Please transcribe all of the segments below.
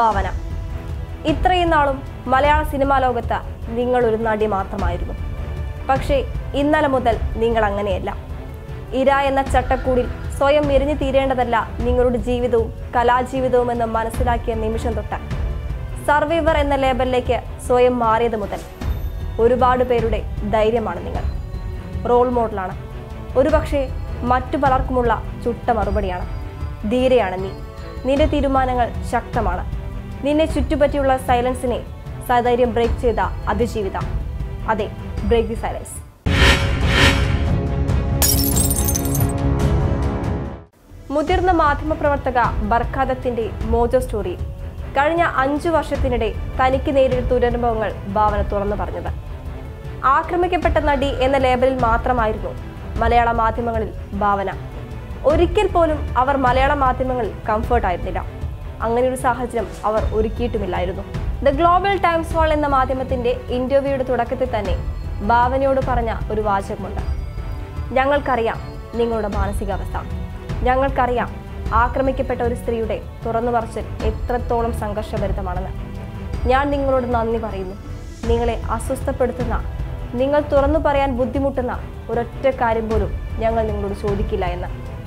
ഭാവന ഇത്രയും നാളും മലയാള സിനിമാ ലോകത്ത് നിങ്ങൾ ഒരു നടി മാത്രമായിരുന്നു പക്ഷേ ഇന്നലെ മുതൽ നിങ്ങൾ അങ്ങനെയല്ല ഇര എന്ന ചട്ടക്കൂടിൽ സ്വയം എരിഞ്ഞു തീരേണ്ടതല്ല നിങ്ങളുടെ ജീവിതവും കലാജീവിതവും എന്ന് മനസ്സിലാക്കിയ നിമിഷം തൊട്ട് സർവൈവർ എന്ന ലേബലിലേക്ക് സ്വയം മാറിയത് മുതൽ ഒരുപാട് പേരുടെ ധൈര്യമാണ് നിങ്ങൾ റോൾ മോഡലാണ് ഒരുപക്ഷെ മറ്റു പലർക്കുമുള്ള ചുട്ട മറുപടിയാണ് ധീരയാണ് നീ നിന്റെ തീരുമാനങ്ങൾ ശക്തമാണ് നിന്നെ ചുറ്റുപറ്റിയുള്ള സൈലൻസിനെ സധൈര്യം ബ്രേക്ക് ചെയ്ത അതിജീവിത അതെ ബ്രേക്ക് ദി സൈലൻസ് മുതിർന്ന മാധ്യമപ്രവർത്തക ബർഖാദത്തിന്റെ മോജോ സ്റ്റോറി കഴിഞ്ഞ അഞ്ചു വർഷത്തിനിടെ തനിക്ക് നേരിട്ട ദുരനുഭവങ്ങൾ ഭാവന തുറന്നു പറഞ്ഞത് ആക്രമിക്കപ്പെട്ട നടി എന്ന ലേബലിൽ മാത്രമായിരുന്നു മലയാള മാധ്യമങ്ങളിൽ ഭാവന ഒരിക്കൽ പോലും അവർ മലയാള മാധ്യമങ്ങളിൽ കംഫർട്ട് ആയിരുന്നില്ല അങ്ങനെ ഒരു സാഹചര്യം അവർ ഒരുക്കിയിട്ടുമില്ലായിരുന്നു ദ ഗ്ലോബൽ ടൈംസ് വാൾ എന്ന മാധ്യമത്തിന്റെ ഇന്റർവ്യൂയുടെ തുടക്കത്തിൽ തന്നെ ഭാവനയോട് പറഞ്ഞ ഒരു വാചകമുണ്ട് ഞങ്ങൾക്കറിയാം നിങ്ങളുടെ മാനസികാവസ്ഥ ഞങ്ങൾക്കറിയാം ആക്രമിക്കപ്പെട്ട ഒരു സ്ത്രീയുടെ തുറന്നു പറച്ചിൽ എത്രത്തോളം സംഘർഷഭരിതമാണെന്ന് ഞാൻ നിങ്ങളോട് നന്ദി പറയുന്നു നിങ്ങളെ അസ്വസ്ഥപ്പെടുത്തുന്ന നിങ്ങൾ തുറന്നു പറയാൻ ബുദ്ധിമുട്ടുന്ന ഒരൊറ്റ കാര്യം പോലും ഞങ്ങൾ നിങ്ങളോട് ചോദിക്കില്ല എന്ന്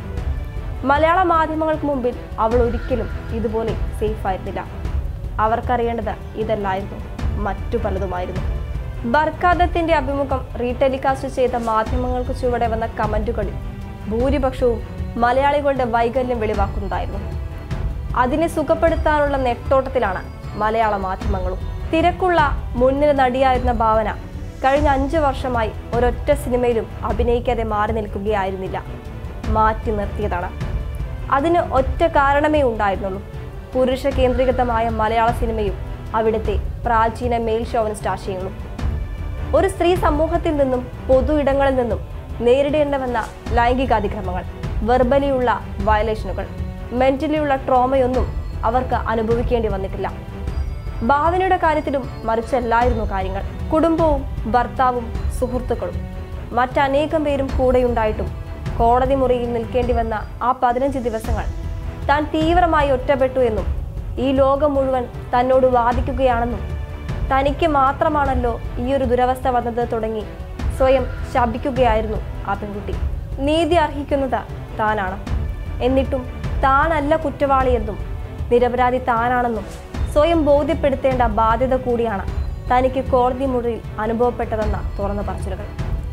മലയാള മാധ്യമങ്ങൾക്ക് മുമ്പിൽ അവൾ ഒരിക്കലും ഇതുപോലെ സേഫ് ആയിരുന്നില്ല അവർക്കറിയേണ്ടത് ഇതല്ലായിരുന്നു മറ്റു പലതുമായിരുന്നു ബർക്കാദത്തിന്റെ അഭിമുഖം റീടെലികാസ്റ്റ് ചെയ്ത മാധ്യമങ്ങൾക്ക് ചുവടെ വന്ന കമന്റുകളിൽ ഭൂരിപക്ഷവും മലയാളികളുടെ വൈകല്യം വെളിവാക്കുന്നതായിരുന്നു അതിനെ സുഖപ്പെടുത്താനുള്ള നെട്ടോട്ടത്തിലാണ് മലയാള മാധ്യമങ്ങളും തിരക്കുള്ള മുൻനിര നടിയായിരുന്ന ഭാവന കഴിഞ്ഞ അഞ്ചു വർഷമായി ഒരൊറ്റ സിനിമയിലും അഭിനയിക്കാതെ മാറി നിൽക്കുകയായിരുന്നില്ല മാറ്റി നിർത്തിയതാണ് അതിന് ഒറ്റ കാരണമേ ഉണ്ടായിരുന്നുള്ളൂ പുരുഷ കേന്ദ്രീകൃതമായ മലയാള സിനിമയും അവിടുത്തെ പ്രാചീന മെയിൽ ഷോവനിസ്റ്റ് ആശയങ്ങളും ഒരു സ്ത്രീ സമൂഹത്തിൽ നിന്നും പൊതു ഇടങ്ങളിൽ നിന്നും നേരിടേണ്ടി വന്ന ലൈംഗികാതിക്രമങ്ങൾ വെർബലിയുള്ള വയലേഷനുകൾ മെന്റലിയുള്ള ട്രോമയൊന്നും അവർക്ക് അനുഭവിക്കേണ്ടി വന്നിട്ടില്ല ഭാവനയുടെ കാര്യത്തിലും മറിച്ചല്ലായിരുന്നു കാര്യങ്ങൾ കുടുംബവും ഭർത്താവും സുഹൃത്തുക്കളും മറ്റനേകം പേരും കൂടെയുണ്ടായിട്ടും കോടതി മുറിയിൽ നിൽക്കേണ്ടി വന്ന ആ പതിനഞ്ച് ദിവസങ്ങൾ താൻ തീവ്രമായി ഒറ്റപ്പെട്ടു എന്നും ഈ ലോകം മുഴുവൻ തന്നോട് വാദിക്കുകയാണെന്നും തനിക്ക് മാത്രമാണല്ലോ ഈ ഒരു ദുരവസ്ഥ വന്നത് തുടങ്ങി സ്വയം ശപിക്കുകയായിരുന്നു ആ പെൺകുട്ടി നീതി അർഹിക്കുന്നത് താനാണ് എന്നിട്ടും താനല്ല കുറ്റവാളിയെന്നും നിരപരാധി താനാണെന്നും സ്വയം ബോധ്യപ്പെടുത്തേണ്ട ബാധ്യത കൂടിയാണ് തനിക്ക് കോടതി മുറിയിൽ അനുഭവപ്പെട്ടതെന്ന തുറന്ന പറച്ചിലുകൾ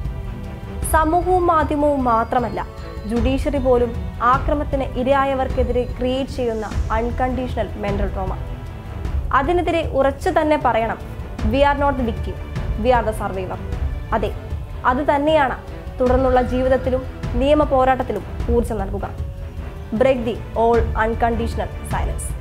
സമൂഹവും മാധ്യമവും മാത്രമല്ല ജുഡീഷ്യറി പോലും ആക്രമത്തിന് ഇരയായവർക്കെതിരെ ക്രിയേറ്റ് ചെയ്യുന്ന അൺകണ്ടീഷണൽ മെന്റൽ ട്രോമ അതിനെതിരെ ഉറച്ചു തന്നെ പറയണം we are not the victim we are the survivor അതെ അത് തന്നെയാണ് തുടർന്നുള്ള ജീവിതത്തിലും നിയമ പോരാട്ടത്തിലും ഊർജ്ജം നൽകുക break the all unconditional silence